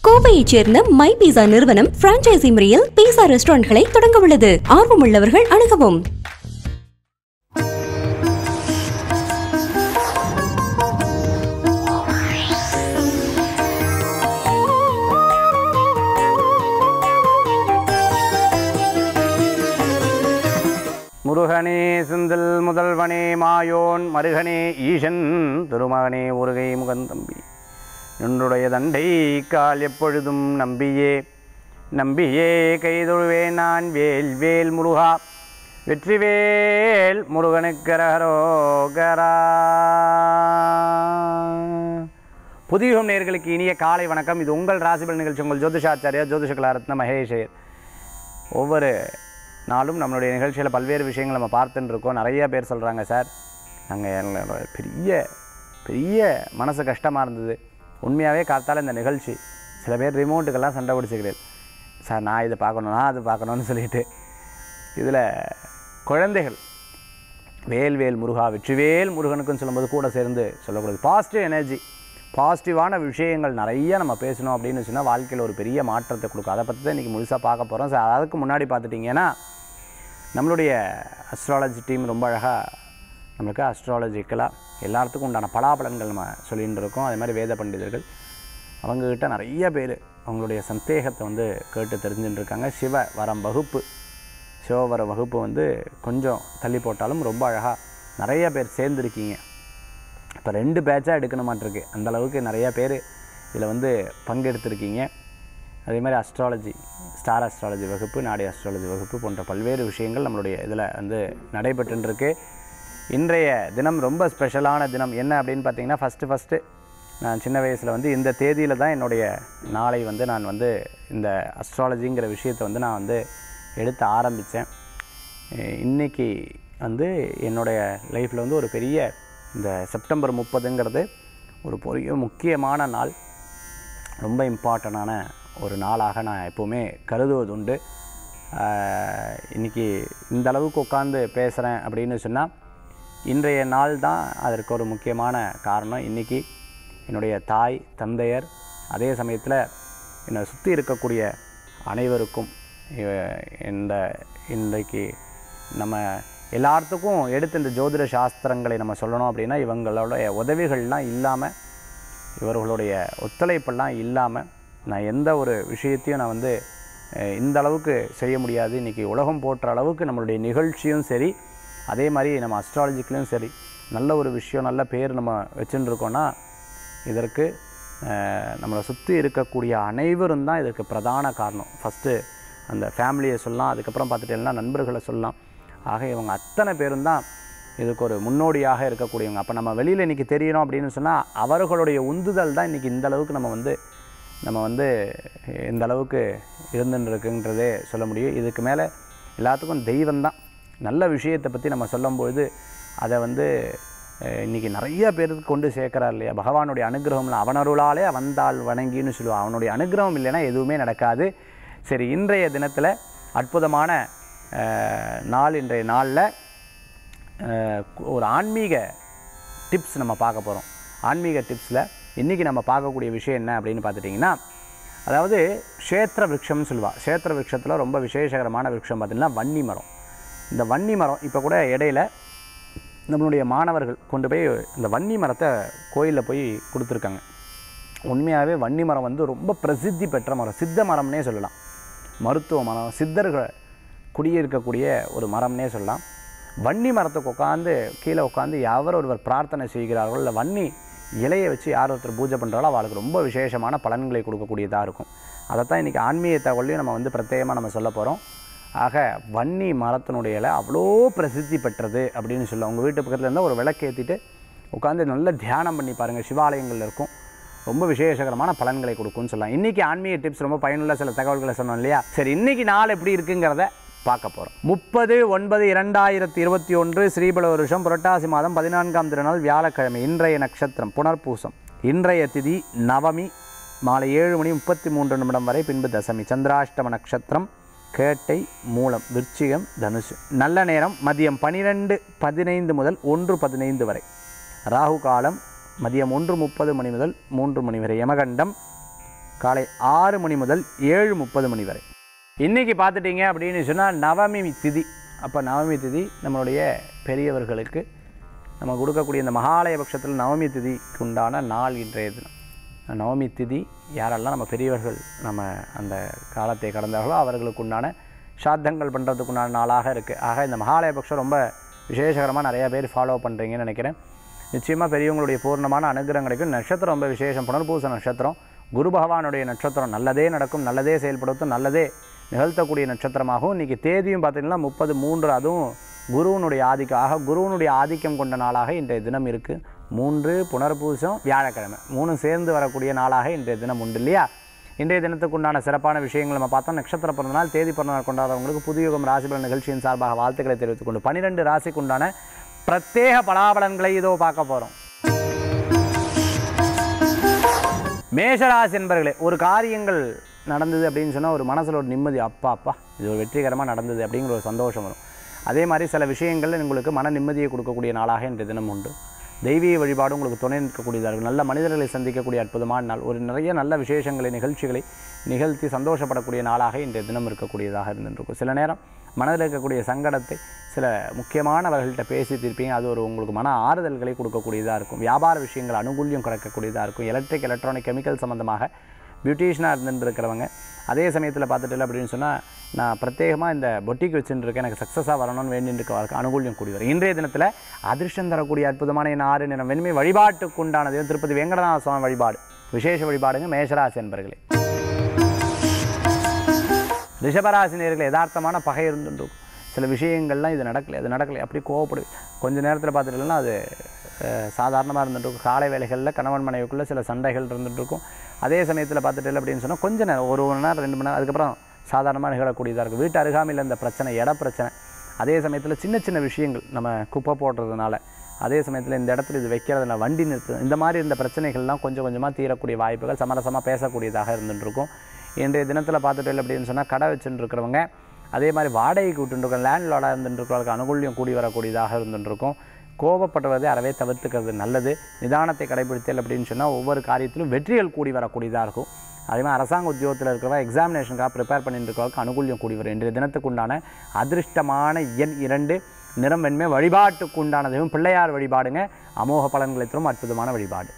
கோவையைச் சேர்ந்த மை பீஸா நிறுவனம் பிரான்ச்சைசி முறையில் பீஸா ரெஸ்டாரண்ட்களை தொடங்க உள்ளது ஆர்வமுள்ளவர்கள் அணுகவும் முருகனே செந்தில் முதல்வனே மாயோன் மருகனே ஈசன் திருமகனே முருகை முகந்தம்பி நின்றுடைய தண்டை கால் எப்பொழுதும் நம்பியே நம்பியே கைதொழுவேன் நான் வேல் வேல் முருகா வெற்றிவேல் முருகனுக்கரகரோகரா புதியுகம் நேர்களுக்கு இனிய காலை வணக்கம் இது உங்கள் ராசிபல் நிகழ்ச்சி உங்கள் ஜோதிஷாச்சாரியா ஜோதிஷ கலாரத்ன மகேஷர் ஒவ்வொரு நாளும் நம்மளுடைய நிகழ்ச்சியில் பல்வேறு விஷயங்கள் நம்ம பார்த்துட்டு இருக்கோம் நிறைய பேர் சொல்கிறாங்க சார் நாங்கள் பெரிய பெரிய மனசு கஷ்டமாக இருந்தது உண்மையாகவே காத்தால இந்த நிகழ்ச்சி சில பேர் ரிமோட்டுக்கெல்லாம் சண்டை பிடிச்சிக்கிறது சார் நான் இதை பார்க்கணும் நான் அது பார்க்கணும்னு சொல்லிட்டு இதில் குழந்தைகள் வேல் வேல் முருகா வெற்றிவேல் முருகனுக்குன்னு சொல்லும்போது கூட சேர்ந்து சொல்லக்கூடாது பாசிட்டிவ் எனர்ஜி பாசிட்டிவான விஷயங்கள் நிறைய நம்ம பேசணும் அப்படின்னு சொன்னால் வாழ்க்கையில் ஒரு பெரிய மாற்றத்தை கொடுக்கும் அதை பற்றி தான் இன்றைக்கி முழுசாக பார்க்க போகிறோம் ஸோ அதுக்கு முன்னாடி பார்த்துட்டிங்கன்னா நம்மளுடைய அஸ்ட்ராலஜி டீம் ரொம்ப அழகாக நம்மளுக்கு அஸ்ட்ராலஜிக்கலாக எல்லாத்துக்கும் உண்டான பலாபலன்கள் நம்ம சொல்லிகிட்டு இருக்கோம் அதே மாதிரி வேத பண்டிதர்கள் அவங்கக்கிட்ட நிறைய பேர் அவங்களுடைய சந்தேகத்தை வந்து கேட்டு தெரிஞ்சுட்டு இருக்காங்க சிவ வரம் வகுப்பு சிவவர வகுப்பு வந்து கொஞ்சம் தள்ளி போட்டாலும் ரொம்ப அழகாக நிறைய பேர் சேர்ந்துருக்கீங்க இப்போ ரெண்டு பேட்சாக எடுக்கணுமாட்டிருக்கு அந்த அளவுக்கு நிறைய பேர் இதில் வந்து பங்கெடுத்திருக்கீங்க அதே மாதிரி அஸ்ட்ராலஜி ஸ்டார் அஸ்ட்ராலஜி வகுப்பு நாடி அஸ்ட்ராலஜி வகுப்பு போன்ற பல்வேறு விஷயங்கள் நம்மளுடைய இதில் வந்து நடைபெற்றுருக்கு இன்றைய தினம் ரொம்ப ஸ்பெஷலான தினம் என்ன அப்படின்னு பார்த்தீங்கன்னா ஃபஸ்ட்டு ஃபஸ்ட்டு நான் சின்ன வயசில் வந்து இந்த தேதியில் தான் என்னுடைய நாளை வந்து நான் வந்து இந்த அஸ்ட்ராலஜிங்கிற விஷயத்தை வந்து நான் வந்து எடுத்து ஆரம்பித்தேன் இன்றைக்கி வந்து என்னுடைய லைஃப்பில் வந்து ஒரு பெரிய இந்த செப்டம்பர் முப்பதுங்கிறது ஒரு பெரிய முக்கியமான நாள் ரொம்ப இம்பார்ட்டண்டான ஒரு நாளாக நான் எப்போவுமே கருதுவதுண்டு ஆஹ் இன்னைக்கு இந்த அளவுக்கு உட்காந்து பேசுகிறேன் அப்படின்னு சொன்னால் இன்றைய நாள் தான் அதற்கு ஒரு முக்கியமான காரணம் இன்றைக்கி என்னுடைய தாய் தந்தையர் அதே சமயத்தில் என்னை சுற்றி இருக்கக்கூடிய அனைவருக்கும் இவ- இந்த இன்றைக்கு நம்ம எல்லாத்துக்கும் எடுத்து இந்த ஜோதிட சாஸ்திரங்களை நம்ம சொல்லணும் அப்படின்னா இவங்களுடைய உதவிகள்லாம் இல்லாமல் இவர்களுடைய ஒத்துழைப்பெல்லாம் இல்லாமல் நான் எந்த ஒரு விஷயத்தையும் நான் வந்து அஹ், இந்த அளவுக்கு செய்ய முடியாது இன்றைக்கி உலகம் போற்ற அளவுக்கு நம்மளுடைய நிகழ்ச்சியும் சரி அதே மாதிரி நம்ம அஸ்ட்ராலஜிக்கலையும் சரி நல்ல ஒரு விஷயம் நல்ல பேர் நம்ம வச்சுட்டு இருக்கோன்னா இதற்கு அஹ், நம்மளை சுற்றி இருக்கக்கூடிய அனைவரும் தான் இதற்கு பிரதான காரணம் ஃபஸ்ட்டு அந்த ஃபேமிலியை சொல்லலாம் அதுக்கப்புறம் பார்த்துட்டீங்கன்னா நண்பர்களை சொல்லலாம் ஆக இவங்க அத்தனை பேரும் தான் இதுக்கு ஒரு முன்னோடியாக இருக்கக்கூடியவங்க அப்போ நம்ம வெளியில் இன்றைக்கி தெரியணும் அப்படின்னு சொன்னால் அவர்களுடைய உந்துதல் தான் இன்றைக்கி இந்த அளவுக்கு நம்ம வந்து நம்ம வந்து இந்த அளவுக்கு இருந்துன்னு இருக்குன்றதே சொல்ல முடியும் இதுக்கு மேலே எல்லாத்துக்கும் தெய்வம் தான் நல்ல விஷயத்தை பற்றி நம்ம சொல்லும்பொழுது அதை வந்து அஹ், இன்னைக்கு நிறைய பேருக்கு கொண்டு சேர்க்குறார் இல்லையா பகவானுடைய அனுகிரகம்ல அவனருளாலே வந்தால் வணங்கின்னு சொல்லுவான் அவனுடைய அனுகிரகம் இல்லைன்னா எதுவுமே நடக்காது சரி இன்றைய தினத்தில் அற்புதமான அஹ், நாள் இன்றைய நாளில் அஹ், ஒரு ஆன்மீக டிப்ஸ் நம்ம பார்க்க போகிறோம் ஆன்மீக டிப்ஸில் இன்றைக்கி நம்ம பார்க்கக்கூடிய விஷயம் என்ன அப்படின்னு பார்த்துட்டிங்கன்னா அதாவது க்ஷேத்திர விருட்சம்னு சொல்லுவாள் க்ஷேத்திர விருட்சத்தில் ரொம்ப விசேஷகரமான விருட்சம் பார்த்திங்கன்னா வன்னி மரம் இந்த வன்னி மரம் இப்போ கூட இடையில நம்மளுடைய மாணவர்கள் கொண்டு போய் இந்த வன்னி மரத்தை கோயிலில் போய் கொடுத்துருக்காங்க உண்மையாகவே வன்னி மரம் வந்து ரொம்ப பிரசித்தி பெற்ற மரம் சித்த மரம்னே சொல்லலாம் மருத்துவ மரம் சித்தர்கள் குடியிருக்கக்கூடிய ஒரு மரம்னே சொல்லலாம் வன்னி மரத்துக்கு உட்காந்து கீழே உட்காந்து யாவர் ஒருவர் பிரார்த்தனை செய்கிறார்களோ இல்லை வன்னி இலையை வச்சு யார் ஒருத்தர் பூஜை பண்ணுறாலோ அவளுக்கு ரொம்ப விசேஷமான பலன்களை கொடுக்கக்கூடியதாக இருக்கும் அதைத்தான் இன்றைக்கி ஆன்மீக தகவலையும் நம்ம வந்து பிரத்யேகமாக நம்ம சொல்ல போகிறோம் ஆக வன்னி மரத்தினுடைய இலை அவ்வளோ பிரசித்தி பெற்றது அப்படின்னு சொல்ல உங்கள் வீட்டு பக்கத்தில் இருந்தால் ஒரு விளக்கு ஏற்றிட்டு உட்காந்து நல்ல தியானம் பண்ணி பாருங்கள் சிவாலயங்கள் இருக்கும் ரொம்ப விசேஷகரமான பலன்களை கொடுக்கும்னு சொல்லலாம் இன்றைக்கி ஆன்மீக டிப்ஸ் ரொம்ப பயனுள்ள சில தகவல்களை சொன்னோம் இல்லையா சரி இன்றைக்கி நாள் எப்படி இருக்குங்கிறத பார்க்க போகிறோம் முப்பது ஒன்பது இரண்டாயிரத்தி இருபத்தி ஒன்று ஸ்ரீபல வருஷம் புரட்டாசி மாதம் பதினான்காம் திருநாள் வியாழக்கிழமை இன்றைய நட்சத்திரம் புனர்பூசம் இன்றைய திதி நவமி மாலை ஏழு மணி முப்பத்தி மூன்று நிமிடம் வரை பின்பு தசமி சந்திராஷ்டம நட்சத்திரம் கேட்டை மூலம் விருச்சிகம் தனுசு நல்ல நேரம் மதியம் பனிரெண்டு பதினைந்து முதல் ஒன்று பதினைந்து வரை ராகு காலம் மதியம் ஒன்று முப்பது மணி முதல் மூன்று மணி வரை யமகண்டம் காலை ஆறு மணி முதல் ஏழு முப்பது மணி வரை இன்றைக்கி பார்த்துட்டீங்க அப்படின்னு சொன்னால் நவமி திதி அப்போ நவமி திதி நம்மளுடைய பெரியவர்களுக்கு நம்ம கொடுக்கக்கூடிய இந்த மகாலய பட்சத்தில் நவமி திதிக்கு உண்டான நாள் இன்றைய தினம் நவமி திதி யாரெல்லாம் நம்ம பெரியவர்கள் நம்ம அந்த காலத்தை கடந்தார்களோ அவர்களுக்கு உண்டான சாத்தங்கள் பண்ணுறதுக்கு உண்டான நாளாக இருக்குது ஆக இந்த மகாலய பட்சம் ரொம்ப விசேஷகரமாக நிறைய பேர் ஃபாலோ பண்ணுறீங்கன்னு நினைக்கிறேன் நிச்சயமாக பெரியவங்களுடைய பூர்ணமான அனுகிரகம் கிடைக்கும் நட்சத்திரம் ரொம்ப விசேஷம் புனர்பூச நட்சத்திரம் குரு பகவானுடைய நட்சத்திரம் நல்லதே நடக்கும் நல்லதே செயல்படுத்தும் நல்லதே நிகழ்த்தக்கூடிய நட்சத்திரமாகவும் இன்றைக்கி தேதியும் பார்த்தீங்கன்னா முப்பது மூன்று அதுவும் குருவனுடைய ஆதிக்கம் ஆக குருவனுடைய ஆதிக்கம் கொண்ட நாளாக இன்றைய தினம் இருக்குது மூன்று புனர்பூசம் வியாழக்கிழமை மூணும் சேர்ந்து வரக்கூடிய நாளாக இன்றைய தினம் உண்டு இல்லையா இன்றைய தினத்துக்கு உண்டான சிறப்பான விஷயங்கள் நம்ம பார்த்தோம் நட்சத்திர பிறந்தநாள் தேதி பிறந்தநாள் கொண்டாடுறவங்களுக்கு புதியுகம் ராசிபலன் நிகழ்ச்சியின் சார்பாக வாழ்த்துக்களை தெரிவித்துக் கொண்டு பன்னிரெண்டு ராசிக்கு உண்டான பிரத்யேக பலாபலன்களை இதோ பார்க்க போகிறோம் மேஷராசி என்பர்களே ஒரு காரியங்கள் நடந்தது அப்படின்னு சொன்னால் ஒரு மனசில் ஒரு நிம்மதி அப்பா அப்பா இது ஒரு வெற்றிகரமாக நடந்தது அப்படிங்கிற ஒரு சந்தோஷம் வரும் அதே மாதிரி சில விஷயங்கள் உங்களுக்கு மன நிம்மதியை கொடுக்கக்கூடிய நாளாக இன்றைய தினம் உண்டு தெய்வீக வழிபாடு உங்களுக்கு துணை நிற்கக்கூடியதாக இருக்கும் நல்ல மனிதர்களை சந்திக்கக்கூடிய அற்புதமான நாள் ஒரு நிறைய நல்ல விசேஷங்களை நிகழ்ச்சிகளை நிகழ்த்தி சந்தோஷப்படக்கூடிய நாளாக இன்றைய தினம் இருக்கக்கூடியதாக இருந்துருக்கும் சில நேரம் மனதில் இருக்கக்கூடிய சங்கடத்தை சில முக்கியமானவர்கள்ட்ட பேசி தீர்ப்பீங்க அது ஒரு உங்களுக்கு மன ஆறுதல்களை கொடுக்கக்கூடியதாக இருக்கும் வியாபார விஷயங்கள் அனுகூல்யம் குறைக்கக்கூடியதாக இருக்கும் எலக்ட்ரிக் எலக்ட்ரானிக் கெமிக்கல் சம்மந்தமாக பியூட்டிஷியனாக இருந்துட்டு இருக்கிறவங்க அதே சமயத்தில் பார்த்துட்டு அப்படின்னு சொன்னால் நான் பிரத்யேகமாக இந்த பொட்டிக்கு வச்சுட்டு இருக்கேன் எனக்கு சக்ஸஸாக வரணும்னு வேண்டிட்டு இருக்க அனுகூல்யம் கூடி வரும் இன்றைய தினத்தில் அதிர்ஷ்டம் தரக்கூடிய அற்புதமான என் ஆறு நிறம் வெண்மை வழிபாட்டுக்கு உண்டானது திருப்பதி வெங்கடநாத சுவாமி வழிபாடு விசேஷ வழிபாடுங்க மேஷராசி என்பர்களே ரிஷபராசி நேர்கள் யதார்த்தமான பகை இருந்துருக்கும் சில விஷயங்கள்லாம் இது நடக்கலை அது நடக்கலை அப்படி கோவப்படுது கொஞ்ச நேரத்தில் பார்த்துட்டுலாம் அது சாதாரணமாக இருந்துட்டு இருக்கும் காலை வேலைகளில் கணவன் மனைவிக்குள்ளே சில சண்டைகள் இருந்துட்டு இருக்கும் அதே சமயத்தில் பார்த்துட்டு அப்படின்னு சொன்னால் கொஞ்ச நேரம் ஒரு மணி நேரம் ரெண்டு மணி நேரம் அதுக்கப்புறம் சாதாரணமாக நிகழக்கூடியதாக இருக்கும் வீட்டு அருகாமையில் இந்த பிரச்சனை இட பிரச்சனை அதே சமயத்தில் சின்ன சின்ன விஷயங்கள் நம்ம குப்பை போடுறதுனால அதே சமயத்தில் இந்த இடத்துல இது வைக்கிறதுனால வண்டி நிறுத்து இந்த மாதிரி இருந்த பிரச்சனைகள்லாம் கொஞ்சம் கொஞ்சமாக தீரக்கூடிய வாய்ப்புகள் சமரசமாக பேசக்கூடியதாக இருந்துட்டு இருக்கும் இன்றைய தினத்தில் பார்த்துட்டு அப்படின்னு சொன்னால் கடை வச்சுட்டு இருக்கிறவங்க அதே மாதிரி வாடகைக்கு விட்டுருக்கோம் லேண்ட்லார்டாக இருந்துருக்கிறவங்களுக்கு அனுகூல்யம் கூடி வரக்கூடியதாக இருந்துருக்கும் கோபப்படுவதை அறவே தவிர்த்துக்கிறது நல்லது நிதானத்தை கடைபிடித்தல் அப்படின்னு சொன்னால் ஒவ்வொரு காரியத்திலும் வெற்றிகள் கூடி வரக்கூடியதாக இருக்கும் அதே மாதிரி அரசாங்க உத்தியோகத்தில் இருக்கிறவங்க எக்ஸாமினேஷனுக்காக ப்ரிப்பேர் பண்ணிட்டு இருக்கிறவங்களுக்கு அனுகூல்யம் கூடி வரும் இன்றைய தினத்துக்கு உண்டான அதிர்ஷ்டமான எண் இரண்டு நிறம் வெண்மை வழிபாட்டுக்கு உண்டான தெய்வம் பிள்ளையார் வழிபாடுங்க அமோக பலன்களை தரும் அற்புதமான வழிபாடு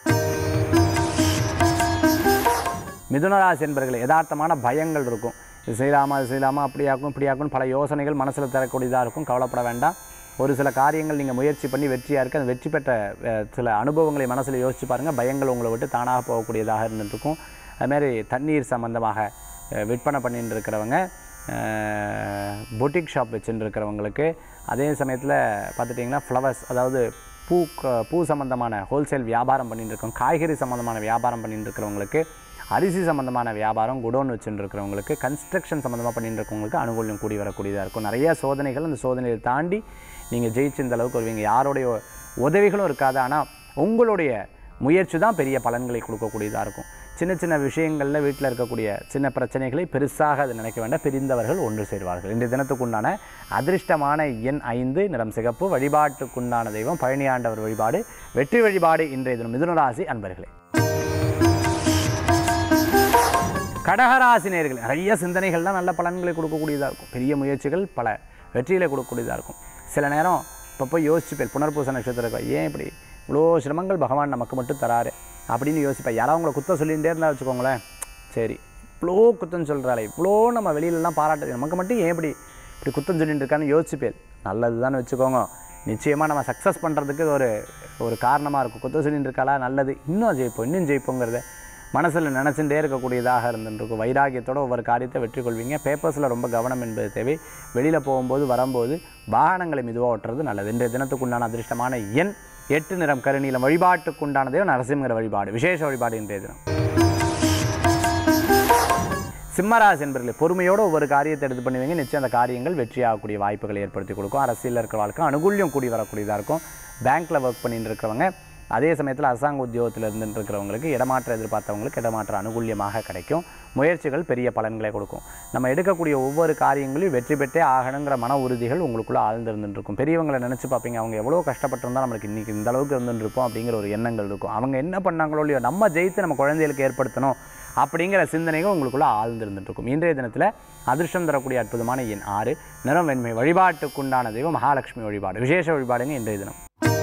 மிதுனராசி என்பர்கள் யதார்த்தமான பயங்கள் இருக்கும் இது செய்யலாமா இது செய்யலாமா அப்படியாக்கும் இப்படியாக்கும் பல யோசனைகள் மனசில் தரக்கூடியதாக இருக்கும் கவலைப்பட வேண்டாம் ஒரு சில காரியங்கள் நீங்கள் முயற்சி பண்ணி வெற்றியாக இருக்குது அந்த வெற்றி பெற்ற அஹ், சில அனுபவங்களை மனசில் யோசிச்சு பாருங்கள் பயங்கள் உங்களை விட்டு தானாக போகக்கூடியதாக இருந்துருக்கும் அதுமாதிரி தண்ணீர் சம்மந்தமாக அஹ், விற்பனை பண்ணிட்டு இருக்கிறவங்க பொட்டிக் ஷாப் வச்சுட்டு இருக்கிறவங்களுக்கு அதே சமயத்தில் பார்த்துட்டிங்கன்னா ஃப்ளவர்ஸ் அதாவது பூ க- பூ சம்மந்தமான ஹோல்சேல் வியாபாரம் பண்ணிட்டு இருக்கோம் காய்கறி சம்மந்தமான வியாபாரம் பண்ணிட்டு இருக்கிறவங்களுக்கு அரிசி சம்மந்தமான வியாபாரம் குடோன் வச்சுட்டு இருக்கிறவங்களுக்கு கன்ஸ்ட்ரக்ஷன் சம்மந்தமாக பண்ணிட்டு இருக்கவங்களுக்கு அனுகூல்யம் கூடி வரக்கூடியதாக இருக்கும் நிறைய சோதனைகள் அந்த சோதனையை தாண்டி நீங்கள் ஜெயிச்சு இந்த அளவுக்கு வருவீங்க யாருடைய உதவிகளும் இருக்காது ஆனால் உங்களுடைய முயற்சி தான் பெரிய பலன்களை கொடுக்கக்கூடியதாக இருக்கும் சின்ன சின்ன விஷயங்களில் வீட்டில் இருக்கக்கூடிய சின்ன பிரச்சனைகளை பெருசாக அது நினைக்க வேண்டாம் பிரிந்தவர்கள் ஒன்று சேர்வார்கள் இன்றைய தினத்துக்குண்டான அதிர்ஷ்டமான எண் ஐந்து நிறம் சிகப்பு வழிபாட்டுக்குண்டான தெய்வம் பழனியாண்டவர் வழிபாடு வெற்றி வழிபாடு இன்றைய தினம் மிதுனராசி அன்பர்களே கடகராசி நேர்கள் நிறைய சிந்தனைகள்லாம் நல்ல பலன்களை கொடுக்கக்கூடியதாக இருக்கும் பெரிய முயற்சிகள் பல வெற்றிகளை கொடுக்கக்கூடியதாக இருக்கும் சில நேரம் இப்போ போய் யோசிச்சுப்பேன் புனர்பூச நட்சத்திரம் ஏன் இப்படி இவ்வளோ சிரமங்கள் பகவான் நமக்கு மட்டும் தராரு அப்படின்னு யோசிப்பேன் யாராவது உங்களை குத்தம் சொல்லிகிட்டே இருந்தால் வச்சுக்கோங்களேன் சரி இவ்வளோ குத்தம் சொல்கிறாளே இவ்வளோ நம்ம வெளியிலலாம் பாராட்டு நமக்கு மட்டும் ஏன் இப்படி இப்படி குத்தம் சொல்லிட்டு இருக்கான்னு யோசிப்பேன் நல்லது தான் வச்சுக்கோங்க நிச்சயமாக நம்ம சக்ஸஸ் பண்ணுறதுக்கு இது ஒரு ஒரு காரணமாக இருக்கும் குத்தம் சொல்லிட்டு இருக்காளா நல்லது இன்னும் ஜெயிப்போம் இன்னும் ஜெயிப்போங்கிறத மனசில் நினச்சிட்டே இருக்கக்கூடியதாக இருந்துருக்கும் வைராகியத்தோட ஒவ்வொரு காரியத்தை வெற்றி கொள்வீங்க பேப்பர்ஸில் ரொம்ப கவனம் என்பது தேவை வெளியில் போகும்போது வரும்போது வாகனங்களை மெதுவாக ஓட்டுறது நல்லது இன்றைய தினத்துக்குண்டான அதிர்ஷ்டமான எண் எட்டு நிறம் கருநீலம் வழிபாட்டுக்குண்டானதே நரசிம்மர வழிபாடு விசேஷ வழிபாடு இன்றைய தினம் சிம்மராசி என்பர்களே பொறுமையோடு ஒவ்வொரு காரியத்தை எடுத்து பண்ணுவீங்க நிச்சயம் அந்த காரியங்கள் வெற்றியாகக்கூடிய வாய்ப்புகளை ஏற்படுத்தி கொடுக்கும் அரசியலில் இருக்கிற வாழ்க்கை அனுகூல்யம் கூடி வரக்கூடியதாக இருக்கும் பேங்க்கில் ஒர்க் பண்ணிட்டு இருக்கிறவங்க அதே சமயத்தில் அரசாங்க உத்தியோகத்தில் இருந்துட்டு இருக்கிறவங்களுக்கு இடமாற்றம் எதிர்பார்த்தவங்களுக்கு இடமாற்ற அனுகூல்யமாக கிடைக்கும் முயற்சிகள் பெரிய பலன்களை கொடுக்கும் நம்ம எடுக்கக்கூடிய ஒவ்வொரு காரியங்களையும் வெற்றி பெற்றே ஆகணுங்கிற மன உறுதிகள் உங்களுக்குள்ளே ஆழ்ந்திருந்துட்டு இருக்கும் பெரியவங்களை நினச்சி பார்ப்பீங்க அவங்க எவ்வளோ கஷ்டப்பட்டிருந்தா நம்மளுக்கு இன்றைக்கி இந்த அளவுக்கு இருந்துட்டு இருப்போம் அப்படிங்கிற ஒரு எண்ணங்கள் இருக்கும் அவங்க என்ன பண்ணாங்களோ இல்லையோ நம்ம ஜெயித்து நம்ம குழந்தைகளுக்கு ஏற்படுத்தணும் அப்படிங்கிற சிந்தனைகள் உங்களுக்குள்ள ஆழ்ந்திருந்துட்டு இருக்கும் இன்றைய தினத்தில் அதிர்ஷ்டம் தரக்கூடிய அற்புதமான எண் ஆறு நிறம் வெண்மை வழிபாட்டுக்குண்டான தெய்வம் மகாலட்சுமி வழிபாடு விசேஷ வழிபாடுங்க இன்றைய தினம்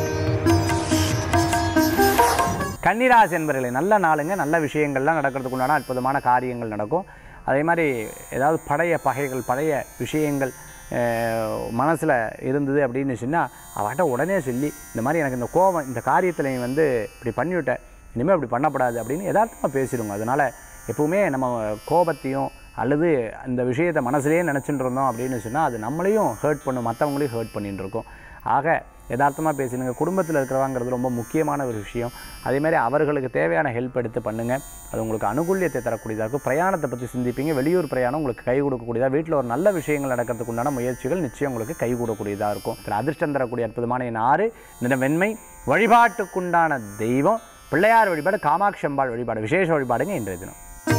கன்னிராசி என்பர்களே நல்ல நாளுங்க நல்ல விஷயங்கள்லாம் நடக்கிறதுக்கு உண்டான அற்புதமான காரியங்கள் நடக்கும் அதே மாதிரி ஏதாவது பழைய பகைகள் பழைய விஷயங்கள் மனசில் இருந்தது அப்படின்னு சொன்னால் அவட்ட உடனே சொல்லி இந்த மாதிரி எனக்கு இந்த கோபம் இந்த காரியத்தில் நீ வந்து இப்படி பண்ணிவிட்ட இனிமேல் அப்படி பண்ணக்கூடாது அப்படின்னு யதார்த்தமாக பேசிடுங்க அதனால் எப்பவுமே நம்ம கோபத்தையும் அல்லது இந்த விஷயத்தை மனசுலேயே நினச்சிட்டு இருந்தோம் அப்படின்னு சொன்னால் அது நம்மளையும் ஹர்ட் பண்ணும் மற்றவங்களையும் ஹர்ட் பண்ணிட்டு இருக்கோம் ஆக யதார்த்தமாக பேசினுங்க குடும்பத்தில் இருக்கிறவாங்கிறது ரொம்ப முக்கியமான ஒரு விஷயம் அதே மாதிரி அவர்களுக்கு தேவையான ஹெல்ப் எடுத்து பண்ணுங்கள் அது உங்களுக்கு அனுகூல்யத்தை தரக்கூடியதாக இருக்கும் பிரயாணத்தை பற்றி சிந்திப்பீங்க வெளியூர் பிரயாணம் உங்களுக்கு கை கொடுக்கக்கூடியதாக வீட்டில் ஒரு நல்ல விஷயங்கள் நடக்கிறதுக்கு உண்டான முயற்சிகள் நிச்சயம் உங்களுக்கு கை கொடுக்கக்கூடியதாக இருக்கும் இதில் அதிர்ஷ்டம் தரக்கூடிய அற்புதமான என் ஆறு நிற வெண்மை வழிபாட்டுக்குண்டான தெய்வம் பிள்ளையார் வழிபாடு காமாட்சி அம்பாள் வழிபாடு விசேஷ வழிபாடுங்க இன்றைய தினம்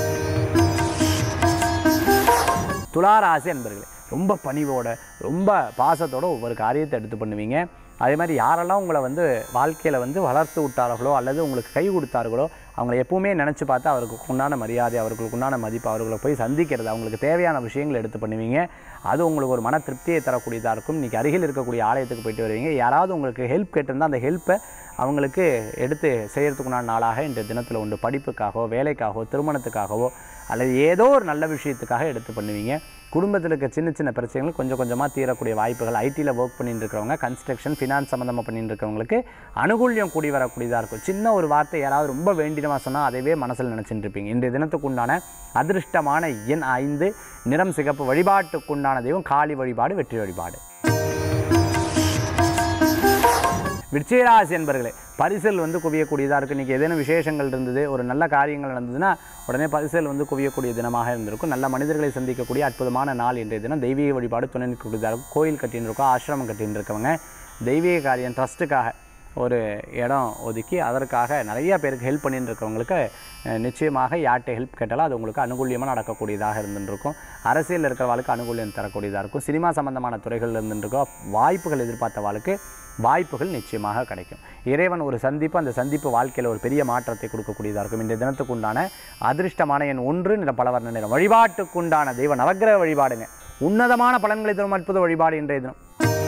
துளாராசி அன்பர்களே ரொம்ப பணிவோட ரொம்ப பாசத்தோட ஒவ்வொரு காரியத்தை எடுத்து பண்ணுவீங்க அதே மாதிரி யாரெல்லாம் உங்களை வந்து வாழ்க்கையில் வந்து வளர்த்து விட்டார்களோ அல்லது உங்களுக்கு கை கொடுத்தார்களோ அவங்கள எப்பவுமே நினச்சி பார்த்து அவருக்கு உண்டான மரியாதை அவர்களுக்கு உண்டான மதிப்பு அவர்களை போய் சந்திக்கிறது அவங்களுக்கு தேவையான விஷயங்களை எடுத்து பண்ணுவீங்க அது உங்களுக்கு ஒரு மன திருப்தியை தரக்கூடியதாக இருக்கும் இன்றைக்கி அருகில் இருக்கக்கூடிய ஆலயத்துக்கு போயிட்டு வருவீங்க யாராவது உங்களுக்கு ஹெல்ப் கேட்டிருந்தால் அந்த ஹெல்ப்பை அவங்களுக்கு எடுத்து செய்கிறதுக்குண்டான நாளாக இந்த தினத்தில் உண்டு படிப்புக்காகவோ வேலைக்காகவோ திருமணத்துக்காகவோ அல்லது ஏதோ ஒரு நல்ல விஷயத்துக்காக எடுத்து பண்ணுவீங்க குடும்பத்தில் இருக்க சின்ன சின்ன பிரச்சனைகள் கொஞ்சம் கொஞ்சமாக தீரக்கூடிய வாய்ப்புகள் ஐடியில் ஒர்க் பண்ணிட்டு இருக்கிறவங்க கன்ஸ்ட்ரக்ஷன் ஃபினான்ஸ் சம்மந்தமாக பண்ணிட்டு இருக்கிறவங்களுக்கு அனுகூல்யம் கூடி வரக்கூடியதாக இருக்கும் சின்ன ஒரு வார்த்தை யாராவது ரொம்ப வேண்டினமாக சொன்னால் அதைவே மனசில் நினச்சிட்டு இருப்பீங்க இன்றைய தினத்துக்குண்டான அதிர்ஷ்டமான எண் ஐந்து நிறம் சிகப்பு வழிபாட்டுக்குண்டான தெய்வம் காளி வழிபாடு வெற்றி வழிபாடு விருச்சிகராசி என்பர்களே பரிசல் வந்து குவியக்கூடியதாக இருக்குது இன்றைக்கி ஏதேனும் விசேஷங்கள் இருந்தது ஒரு நல்ல காரியங்கள் நடந்ததுன்னா உடனே பரிசல் வந்து குவியக்கூடிய தினமாக இருந்திருக்கும் நல்ல மனிதர்களை சந்திக்கக்கூடிய அற்புதமான நாள் இன்றைய தினம் தெய்வீக வழிபாடு துணை நிற்கக்கூடியதாக இருக்கும் கோயில் கட்டின்னு இருக்கோம் ஆசிரமம் கட்டின்னு இருக்கவங்க தெய்வீக காரியம் ட்ரஸ்ட்டுக்காக ஒரு இடம் ஒதுக்கி அதற்காக நிறைய பேருக்கு ஹெல்ப் பண்ணிட்டு இருக்கவங்களுக்கு அஹ், நிச்சயமாக யார்கிட்ட ஹெல்ப் கேட்டாலும் அது உங்களுக்கு அனுகூலியமாக நடக்கக்கூடியதாக இருந்துருக்கும் அரசியலில் இருக்கிறவாளுக்கு அனுகூலியம் தரக்கூடியதாக இருக்கும் சினிமா சம்பந்தமான துறைகளில் இருந்துருக்கோம் வாய்ப்புகள் எதிர்பார்த்தவாளுக்கு வாய்ப்புகள் நிச்சயமாக கிடைக்கும் இறைவன் ஒரு சந்திப்பு அந்த சந்திப்பு வாழ்க்கையில் ஒரு பெரிய மாற்றத்தை கொடுக்கக்கூடியதாக இருக்கும் இந்த தினத்துக்கு உண்டான அதிர்ஷ்டமான எண் ஒன்று நிற பலவர்ண நிறம் வழிபாட்டுக்குண்டான தெய்வ நவக்கிரக வழிபாடுங்க உன்னதமான பலன்களை தரும் அற்புத வழிபாடு இன்றைய தினம்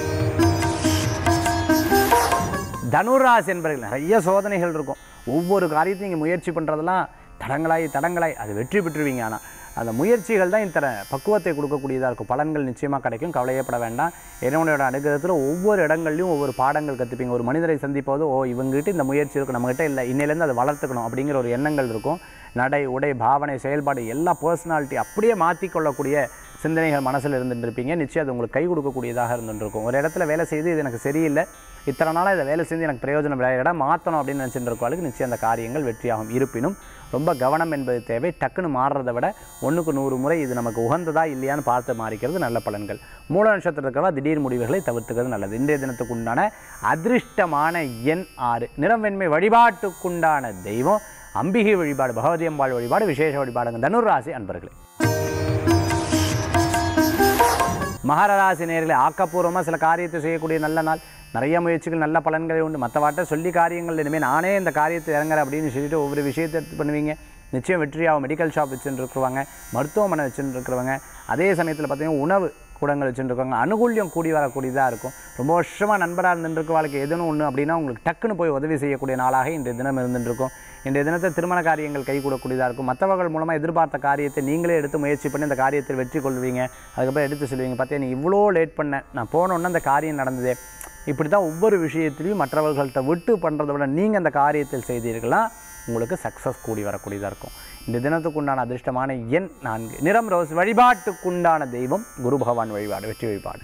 தனுராசி என்பவர்கள் நிறைய சோதனைகள் இருக்கும் ஒவ்வொரு காரியத்தையும் நீங்கள் முயற்சி பண்ணுறதெல்லாம் தடங்களாய் தடங்களாய் அது வெற்றி பெற்றுவீங்க ஆனால் அந்த முயற்சிகள் தான் இத்தனை பக்குவத்தை கொடுக்கக்கூடியதாக இருக்கும் பலன்கள் நிச்சயமாக கிடைக்கும் கவலையப்பட வேண்டாம் இறைவனோட அனுகிரகத்தில் ஒவ்வொரு இடங்கள்லையும் ஒவ்வொரு பாடங்கள் கற்றுப்பீங்க ஒரு மனிதரை சந்திப்போது ஓ இவங்ககிட்ட இந்த முயற்சி இருக்கும் நம்மகிட்ட இல்லை இன்னையிலேருந்து அதை வளர்த்துக்கணும் அப்படிங்கிற ஒரு எண்ணங்கள் இருக்கும் நடை உடை பாவனை செயல்பாடு எல்லா பர்சனாலிட்டி அப்படியே மாற்றிக்கொள்ளக்கூடிய சிந்தனைகள் மனசில் இருந்துட்டு இருப்பீங்க நிச்சயம் அது உங்களுக்கு கை கொடுக்கக்கூடியதாக இருந்துட்டு இருக்கும் ஒரு இடத்துல வேலை செய்து இது எனக்கு சரியில்லை இத்தனை நாளாக இதை வேலை செஞ்சு எனக்கு பிரயோஜனம் இல்லை இடம் மாற்றணும் அப்படின்னு நினச்சிட்டு இருக்கவளுக்கு நிச்சயம் அந்த காரியங்கள் வெற்றியாகும் இருப்பினும் ரொம்ப கவனம் என்பது தேவை டக்குன்னு மாறுறதை விட ஒன்றுக்கு நூறு முறை இது நமக்கு உகந்ததா இல்லையான்னு பார்த்து மாறிக்கிறது நல்ல பலன்கள் மூல நட்சத்திரத்தில் இருக்கிறவா திடீர் முடிவுகளை தவிர்த்துக்கிறது நல்லது இன்றைய தினத்துக்கு உண்டான அதிர்ஷ்டமான எண் ஆறு நிறம் வெண்மை வழிபாட்டுக்குண்டான தெய்வம் அம்பிகை வழிபாடு பகவதி அம்பாள் வழிபாடு விசேஷ வழிபாடுங்க தனுராசி அன்பர்களே மகர ராசி நேர்களே ஆக்கப்பூர்வமாக சில காரியத்தை செய்யக்கூடிய நல்ல நாள் நிறைய முயற்சிகள் நல்ல பலன்களை உண்டு மற்றவாட்ட சொல்லி காரியங்கள் இனிமேல் நானே இந்த காரியத்தை இறங்குறேன் அப்படின்னு சொல்லிட்டு ஒவ்வொரு விஷயத்தை எடுத்து பண்ணுவீங்க நிச்சயம் வெற்றியாகும் மெடிக்கல் ஷாப் வச்சுட்டு இருக்கிறவங்க மருத்துவமனை வச்சுட்டு இருக்கிறவங்க அதே சமயத்தில் பார்த்தீங்கன்னா உணவு கூடங்கள் வச்சுட்டு இருக்காங்க அனுகூல்யம் கூடி வரக்கூடியதாக இருக்கும் ரொம்ப வருஷமாக நண்பராக இருந்துட்டு வாழ்க்கை எதுவும் ஒன்று அப்படின்னா உங்களுக்கு டக்குன்னு போய் உதவி செய்யக்கூடிய நாளாக இன்றைய தினம் இருந்துட்டு இருக்கும் இன்றைய தினத்தை திருமண காரியங்கள் கை கூடக்கூடியதாக இருக்கும் மற்றவர்கள் மூலமாக எதிர்பார்த்த காரியத்தை நீங்களே எடுத்து முயற்சி பண்ணி இந்த காரியத்தில் வெற்றி கொள்வீங்க அதுக்கப்புறம் எடுத்து சொல்லுவீங்க பார்த்தீங்க நீ இவ்வளோ லேட் பண்ண நான் போனோன்னே அந்த காரியம் நடந்ததே இப்படி தான் ஒவ்வொரு விஷயத்திலையும் மற்றவர்கள்ட்ட விட்டு பண்ணுறதை விட நீங்கள் அந்த காரியத்தில் செய்தீர்களா உங்களுக்கு சக்ஸஸ் கூடி வரக்கூடியதாக இருக்கும் இந்த தினத்துக்கு உண்டான அதிர்ஷ்டமான எண் நான்கு நிறம் ரோஸ் வழிபாட்டுக்குண்டான தெய்வம் குரு பகவான் வழிபாடு வெற்றி வழிபாடு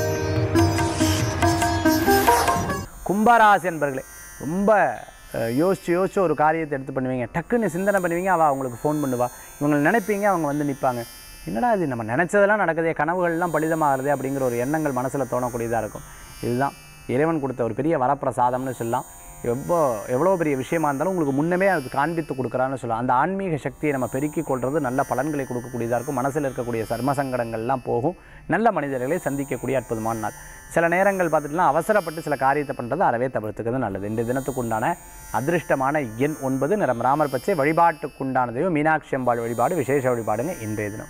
கும்பராசி என்பர்களே ரொம்ப அஹ், யோசிச்சு யோசிச்சு ஒரு காரியத்தை எடுத்து பண்ணுவீங்க டக்குன்னு சிந்தனை பண்ணுவீங்க அவள் அவங்களுக்கு ஃபோன் பண்ணுவா இவங்களை நினைப்பீங்க அவங்க வந்து நிற்பாங்க என்னடா இது நம்ம நினச்சதெல்லாம் நடக்குதே கனவுகள்லாம் பலிதமாகிறதே அப்படிங்கிற ஒரு எண்ணங்கள் மனசில் தோணக்கூடியதாக இருக்கும் இதுதான் இறைவன் கொடுத்த ஒரு பெரிய வரப்பிரசாதம்னு சொல்லலாம் எவ்வளோ எவ்வளோ பெரிய விஷயமா இருந்தாலும் உங்களுக்கு முன்னமே அது காண்பித்து கொடுக்குறான்னு சொல்லலாம் அந்த ஆன்மீக சக்தியை நம்ம பெருக்கிக் கொள்வது நல்ல பலன்களை கொடுக்கக்கூடியதாக இருக்கும் மனசில் இருக்கக்கூடிய சர்ம சங்கடங்கள்லாம் போகும் நல்ல மனிதர்களை சந்திக்கக்கூடிய அற்புதமான நாள் சில நேரங்கள் பார்த்துட்டுனா அவசரப்பட்டு சில காரியத்தை பண்ணுறது அறவே தவிர்த்துக்கிறது நல்லது இந்த தினத்துக்கு உண்டான அதிர்ஷ்டமான எண் ஒன்பது நிறம் ராமர் பச்சை வழிபாட்டுக்குண்டான தெய்வம் மீனாட்சி அம்பாள் வழிபாடு விசேஷ வழிபாடுங்க இன்றைய தினம்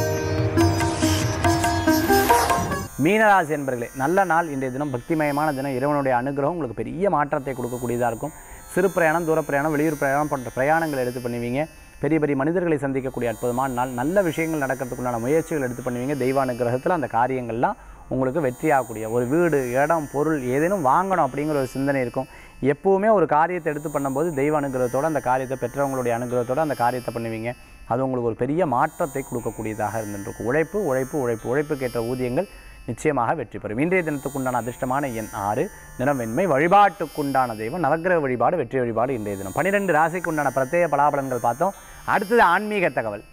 மீனராசி என்பர்களே நல்ல நாள் இன்றைய தினம் பக்திமயமான தினம் இறைவனுடைய அனுகிரகம் உங்களுக்கு பெரிய மாற்றத்தை கொடுக்கக்கூடியதாக இருக்கும் சிறு பிரயாணம் தூர பிரயாணம் வெளியூர் பிரயாணம் போன்ற பிரயாணங்கள் எடுத்து பண்ணுவீங்க பெரிய பெரிய மனிதர்களை சந்திக்கக்கூடிய அற்புதமான நாள் நல்ல விஷயங்கள் நடக்கிறதுக்குண்டான முயற்சிகள் எடுத்து பண்ணுவீங்க தெய்வ அனுகிரகத்தில் அந்த காரியங்கள்லாம் உங்களுக்கு வெற்றியாகக்கூடிய ஒரு வீடு இடம் பொருள் ஏதேனும் வாங்கணும் அப்படிங்கிற ஒரு சிந்தனை இருக்கும் எப்போவுமே ஒரு காரியத்தை எடுத்து பண்ணும்போது தெய்வ அனுகிரகத்தோடு அந்த காரியத்தை பெற்றவங்களுடைய அனுகிரகத்தோடு அந்த காரியத்தை பண்ணுவீங்க அது உங்களுக்கு ஒரு பெரிய மாற்றத்தை கொடுக்கக்கூடியதாக இருந்துருக்கும் உழைப்பு உழைப்பு உழைப்பு உழைப்புக்கேற்ற ஊதியங்கள் நிச்சயமாக வெற்றி பெறும் இன்றைய தினத்துக்குண்டான அதிர்ஷ்டமான எண் ஆறு தினம் வெண்மை வழிபாட்டுக்குண்டான தெய்வம் நவக்கிரக வழிபாடு வெற்றி வழிபாடு இன்றைய தினம் பன்னிரெண்டு ராசிக்குண்டான பிரத்யேக பலாபலன்கள் பார்த்தோம் அடுத்தது ஆன்மீக தகவல்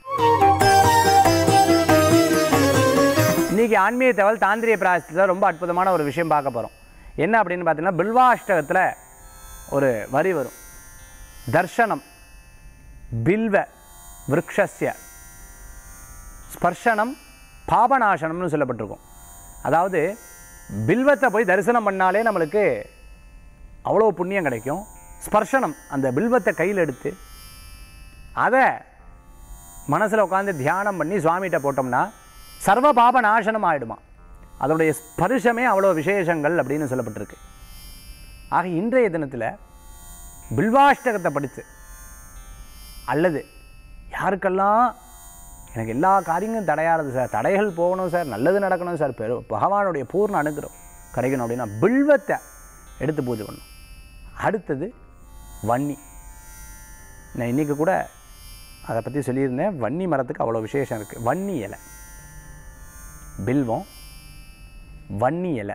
இன்னைக்கு ஆன்மீக தகவல் தாந்திரிய பிராயசத்தில் ரொம்ப அற்புதமான ஒரு விஷயம் பார்க்க போகிறோம் என்ன அப்படின்னு பார்த்தீங்கன்னா பில்வாஷ்டகத்தில் ஒரு வரி வரும் தர்ஷனம் பில்வ விரக்ஷஸ்ய ஸ்பர்ஷனம் பாபநாசனம்னு சொல்லப்பட்டிருக்கும் அதாவது பில்வத்தை போய் தரிசனம் பண்ணாலே நம்மளுக்கு அவ்வளோ புண்ணியம் கிடைக்கும் ஸ்பர்ஷனம் அந்த பில்வத்தை கையில் எடுத்து அதை மனசில் உட்காந்து தியானம் பண்ணி சுவாமிகிட்ட போட்டோம்னா சர்வ பாப நாசனம் ஆயிடுமா அதோடைய ஸ்பர்ஷமே அவ்வளோ விசேஷங்கள் அப்படின்னு சொல்லப்பட்டிருக்கு ஆக இன்றைய தினத்தில் பில்வாஷ்டகத்தை படித்து அல்லது யாருக்கெல்லாம் எனக்கு எல்லா காரியங்களும் தடையானது சார் தடைகள் போகணும் சார் நல்லது நடக்கணும் சார் பெரு பகவானுடைய பூர்ண அனுகிரகம் கிடைக்கணும் அப்படின்னா பில்வத்தை எடுத்து பூஜை பண்ணணும் அடுத்தது வன்னி நான் இன்றைக்கி கூட அதை பற்றி சொல்லியிருந்தேன் வன்னி மரத்துக்கு அவ்வளோ விசேஷம் இருக்குது வன்னி இலை பில்வம் வன்னி இலை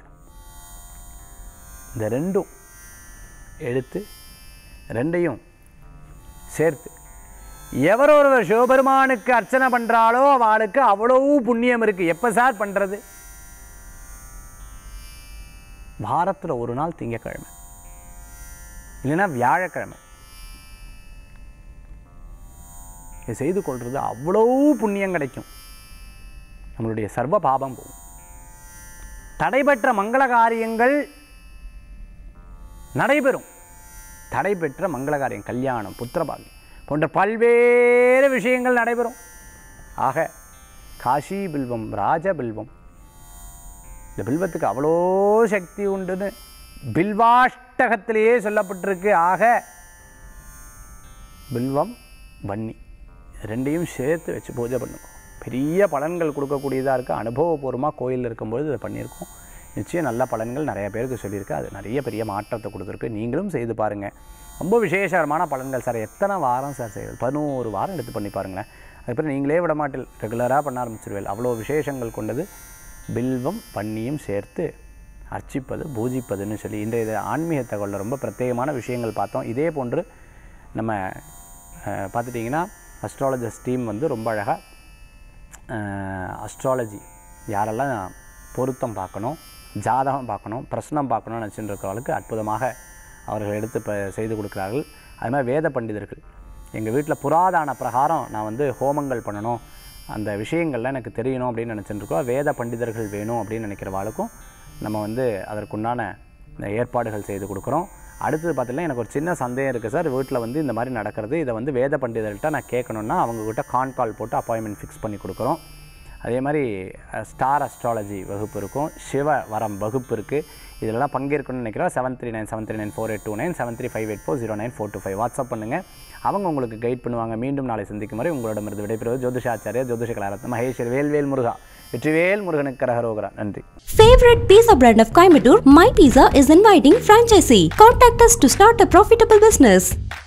இந்த ரெண்டும் எடுத்து ரெண்டையும் சேர்த்து எவரொருவர் சிவபெருமானுக்கு அர்ச்சனை பண்ணுறாளோ அவளுக்கு அவ்வளவு புண்ணியம் இருக்குது எப்போ சார் பண்ணுறது வாரத்தில் ஒரு நாள் திங்கக்கிழமை இல்லைன்னா வியாழக்கிழமை இதை செய்து கொள்வது அவ்வளோ புண்ணியம் கிடைக்கும் நம்மளுடைய சர்வ பாபம் போகும் தடைபெற்ற மங்கள காரியங்கள் நடைபெறும் தடைபெற்ற மங்கள காரியம் கல்யாணம் புத்திரபாகியம் போன்ற பல்வேறு விஷயங்கள் நடைபெறும் ஆக காஷி பில்வம் ராஜ பில்வம் இந்த பில்வத்துக்கு அவ்வளோ சக்தி உண்டுன்னு பில்வாஷ்டகத்திலேயே சொல்லப்பட்டிருக்கு ஆக பில்வம் வன்னி ரெண்டையும் சேர்த்து வச்சு பூஜை பண்ணுங்க பெரிய பலன்கள் கொடுக்கக்கூடியதாக இருக்குது அனுபவபூர்வமாக கோயிலில் இருக்கும்போது இதை பண்ணியிருக்கோம் நிச்சயம் நல்ல பலன்கள் நிறைய பேருக்கு சொல்லியிருக்கு அது நிறைய பெரிய மாற்றத்தை கொடுத்துருக்கு நீங்களும் செய்து பாருங்கள் ரொம்ப விசேஷமான பலன்கள் சார் எத்தனை வாரம் சார் செய்வது பதினோரு வாரம் எடுத்து பண்ணி பாருங்களேன் அதுக்கப்புறம் நீங்களே விட மாட்டேன் ரெகுலராக பண்ண ஆரம்பிச்சிருவேன் அவ்வளோ விசேஷங்கள் கொண்டது பில்வம் பண்ணியும் சேர்த்து அர்ச்சிப்பது பூஜிப்பதுன்னு சொல்லி இன்றைய இது ஆன்மீக தகவலில் ரொம்ப பிரத்யேகமான விஷயங்கள் பார்த்தோம் இதே போன்று நம்ம அஹ், பார்த்துட்டிங்கன்னா அஸ்ட்ராலஜர்ஸ் டீம் வந்து ரொம்ப அழகாக அஸ்ட்ராலஜி யாரெல்லாம் பொருத்தம் பார்க்கணும் ஜாதகம் பார்க்கணும் பிரശ്னம் பார்க்கணும்னு நினச்சிட்டு இருக்கிறவங்களுக்கு அற்புதமாக அவர்கள் எடுத்து இப்போ செய்து கொடுக்குறார்கள் அது மாதிரி வேத பண்டிதர்கள் எங்கள் வீட்டில் புராதான பிரகாரம் நான் வந்து ஹோமங்கள் பண்ணணும் அந்த விஷயங்கள்லாம் எனக்கு தெரியணும் அப்படின்னு நினச்சிட்டு இருக்கோம் வேத பண்டிதர்கள் வேணும் அப்படின்னு நினைக்கிறவாளுக்கும் நம்ம வந்து அதற்குண்டான இந்த ஏற்பாடுகள் செய்து கொடுக்குறோம் அடுத்தது பார்த்தீங்கன்னா எனக்கு ஒரு சின்ன சந்தேகம் இருக்குது சார் வீட்டில் வந்து இந்த மாதிரி நடக்கிறது இதை வந்து வேத பண்டிதர்கள்ட்ட நான் கேட்கணுன்னா அவங்கக்கிட்ட கான் கால் போட்டு அப்பாயின்மெண்ட் ஃபிக்ஸ் பண்ணி கொடுக்குறோம் அதே மாதிரி ஸ்டார் அஸ்ட்ராலஜி வகுப்பு இருக்கும் சிவ வரம் வகுப்பு இருக்குது இதெல்லாம் பங்கேற்கணும்னு நினைக்கிறோம் seven three nine seven three nine four eight two nine seven three five eight four zero nine four two five WhatsApp பண்ணுங்கள் அவங்க உங்களுக்கு கைட் பண்ணுவாங்க மீண்டும் நாளை சந்திக்கும் வரை உங்களிடமிருந்து விடைபெறுவது ஜோதிஷாச்சாரியா ஜோதிஷ கலாரத்ன மகேஸ்வர் வேல்வேல் முருகா வெற்றிவேல் முருகனுக்கு கரகரோகரா நன்றி Favorite pizza brand of Coimbatore, My Pizza is inviting franchisee. Contact us to start a profitable business.